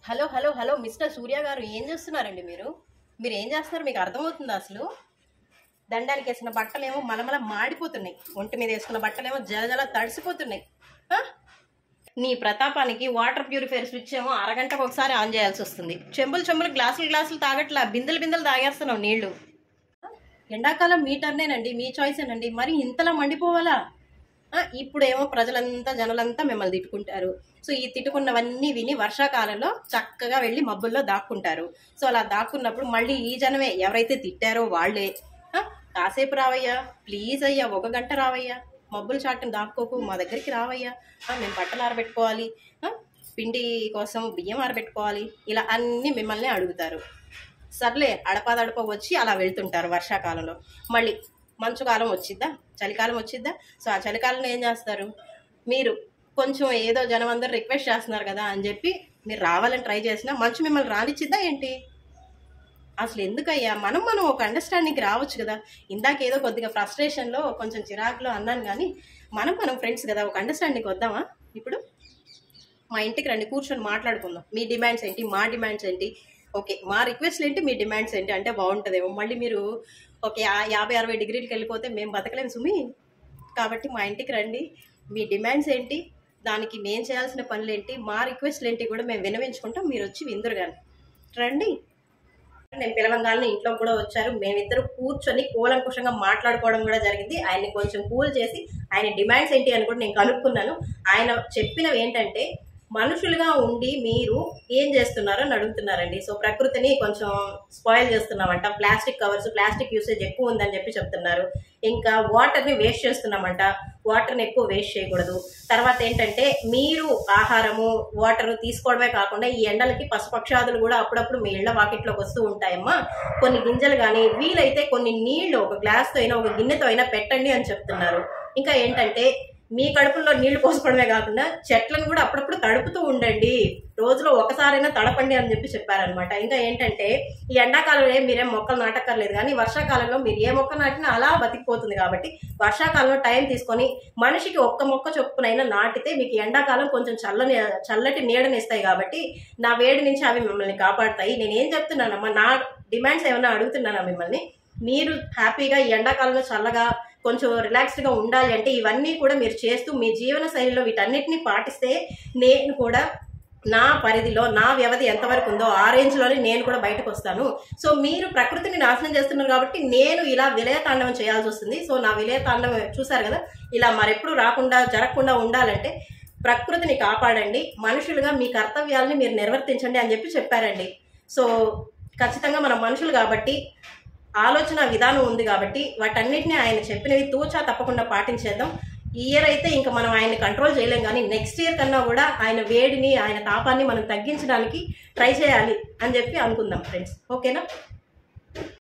Hello hello hello mister Surya garu ఏం చేస్తున్నారండి మీరు మీరు ఏం చేస్తున్నారు మీకు అర్థమవుతుందా అసలు దండానికి వేసిన బట్టలేమో మలమల మాడిపోతున్నాయి ఒంటి మీద వేసుకున్న బట్టలేమో జలజల తడిసిపోతున్నాయి ఆ? నీ ప్రతాపానికి వాటర్ ప్యూరిఫైర్ స్విచ్ ఏమో అరగంటకు ఒకసారి ఆన్ చేయాల్సి వస్తుంది చెంబులు చెంబులు గ్లాసులు గ్లాసులు తాగట్లా బిందెలు బిందెలు తాగేస్తున్నావు నీళ్లు ఎండాకాలం మీ టర్నేనండి మీ చాయిసేనండి మరి ఇంతలా మండిపోవాలా ఆ, ఇప్పుడేమో ప్రజలంతా జనాలంతా మిమ్మల్ని తిట్టుకుంటారు సో ఈ తిట్టుకున్నవన్నీ విని వర్షాకాలంలో చక్కగా వెళ్ళి మబ్బుల్లో దాక్కుంటారు సో అలా దాక్కున్నప్పుడు మళ్ళీ ఈ జనమే ఎవరైతే తిట్టారో వాళ్ళే ఆ, కాసేపు రావయ్యా ప్లీజ్ అయ్యా ఒక గంట రావయ్యా మబ్బుల చాటును దాక్కోకు మా దగ్గరికి రావయ్యా ఆ, మేము బట్టలు ఆరబెట్టుకోవాలి ఆ, పిండి కోసం బియ్యం ఆరబెట్టుకోవాలి ఇలా అన్నీ మిమ్మల్ని అడుగుతారు సర్లే అడపాదడప వచ్చి అలా వెళ్తుంటారు వర్షాకాలంలో మళ్ళీ మంచు కాలం వచ్చిద్దా చలికాలం వచ్చిద్దా సో ఆ చలికాలంలో ఏం చేస్తారు మీరు కొంచెం ఏదో జనం అందరూ రిక్వెస్ట్ చేస్తున్నారు కదా అని చెప్పి మీరు రావాలని ట్రై చేసినా మంచు మిమ్మల్ని రానిచ్చిద్దా ఏంటి అసలు ఎందుకయ్యా మనం మనం ఒక అండర్స్టాండింగ్కి రావచ్చు కదా ఇందాక ఏదో కొద్దిగా ఫ్రస్ట్రేషన్లో కొంచెం చిరాకులో అన్నాను కానీ మనం మనం ఫ్రెండ్స్ కదా ఒక అండర్స్టాండింగ్ వద్దామా ఇప్పుడు మా ఇంటికి రండి కూర్చొని మాట్లాడుకుందాం మీ డిమాండ్స్ ఏంటి మా డిమాండ్స్ ఏంటి ఓకే మా రిక్వెస్ట్లు ఏంటి మీ డిమాండ్స్ ఏంటి అంటే బాగుంటుందేమో మళ్ళీ మీరు ఓకే ఆ యాభై అరవై డిగ్రీలకు వెళ్ళిపోతే మేము బతకలేము సుమి కాబట్టి మా ఇంటికి రండి మీ డిమాండ్స్ ఏంటి దానికి మేము చేయాల్సిన పనులు ఏంటి మా రిక్వెస్ట్లు ఏంటి కూడా మేము వినవించుకుంటాం మీరు వచ్చి విందురు కానీ రండి నేను పిలవంగానే ఇంట్లో కూడా వచ్చారు మేమిద్దరు కూర్చొని కూలంకుషంగా మాట్లాడుకోవడం కూడా జరిగింది ఆయన్ని కొంచెం కూల్ చేసి ఆయన డిమాండ్స్ ఏంటి అని కూడా నేను కనుక్కున్నాను ఆయన చెప్పినవి ఏంటంటే మనుషులుగా ఉండి మీరు ఏం చేస్తున్నారో అని అడుగుతున్నారండి సో ప్రకృతిని కొంచెం స్పాయిల్ చేస్తున్నామంట ప్లాస్టిక్ కవర్స్ ప్లాస్టిక్ యూసేజ్ ఎక్కువ ఉందని చెప్పి చెప్తున్నారు ఇంకా వాటర్ని వేస్ట్ చేస్తున్నామంట వాటర్ని ఎక్కువ వేస్ట్ చేయకూడదు తర్వాత ఏంటంటే మీరు ఆహారము వాటర్ తీసుకోవడమే కాకుండా ఈ ఎండలకి పశుపక్షాదులు కూడా అప్పుడప్పుడు మీ ఇళ్ల వాకిట్లోకి వస్తూ ఉంటాయమ్మా కొన్ని గింజలు కానీ వీలైతే కొన్ని నీళ్లు ఒక గ్లాస్తో అయినా ఒక గిన్నెతో అయినా పెట్టండి అని చెప్తున్నారు ఇంకా ఏంటంటే మీ కడుపులో నీళ్లు పోసుకోవడమే కాకుండా చెట్లను కూడా అప్పుడప్పుడు తడుపుతూ ఉండండి రోజులో ఒకసారైనా తడపండి అని చెప్పి చెప్పారనమాట ఇంకా ఏంటంటే ఈ ఎండాకాలంలో ఏం మీరేం మొక్కలు నాటక్కర్లేదు కానీ వర్షాకాలంలో మీరు ఏ మొక్క నాటినా అలా బతికిపోతుంది కాబట్టి వర్షాకాలంలో టైం తీసుకొని మనిషికి ఒక్క మొక్క చొప్పునైనా నాటితే మీకు ఎండాకాలం కొంచెం చల్లని చల్లటి నీడనిస్తాయి కాబట్టి నా వేడి నుంచి అవి మిమ్మల్ని కాపాడుతాయి నేను ఏం చెప్తున్నానమ్మా నా డిమాండ్స్ ఏమైనా అడుగుతున్నానా మిమ్మల్ని మీరు హ్యాపీగా ఈ ఎండాకాలంలో చల్లగా కొంచెం రిలాక్స్డ్గా ఉండాలి అంటే ఇవన్నీ కూడా మీరు చేస్తూ మీ జీవన శైలిలో వీటన్నిటిని పాటిస్తే నేను కూడా నా పరిధిలో నా వ్యవధి ఎంతవరకు ఉందో ఆ రేంజ్లోనే నేను కూడా బయటకు వస్తాను సో మీరు ప్రకృతిని నాశనం చేస్తున్నారు కాబట్టి నేను ఇలా విలయతాండవం చేయాల్సి వస్తుంది సో నా విలయతాండవం చూసారు కదా ఇలా మరెప్పుడు రాకుండా జరగకుండా ఉండాలంటే ప్రకృతిని కాపాడండి మనుషులుగా మీ కర్తవ్యాలని మీరు నిర్వర్తించండి అని చెప్పి చెప్పారండి సో ఖచ్చితంగా మనం మనుషులు కాబట్టి ఆలోచన విధానం ఉంది కాబట్టి వాటన్నిటిని ఆయన చెప్పినవి తూచా తప్పకుండా పాటించేద్దాం ఈ ఇయర్ అయితే ఇంకా మనం ఆయన కంట్రోల్ చేయలేం కానీ నెక్స్ట్ ఇయర్ కన్నా కూడా ఆయన వేడిని ఆయన తాపాన్ని మనం తగ్గించడానికి ట్రై చేయాలి అని చెప్పి అనుకుందాం ఫ్రెండ్స్ ఓకేనా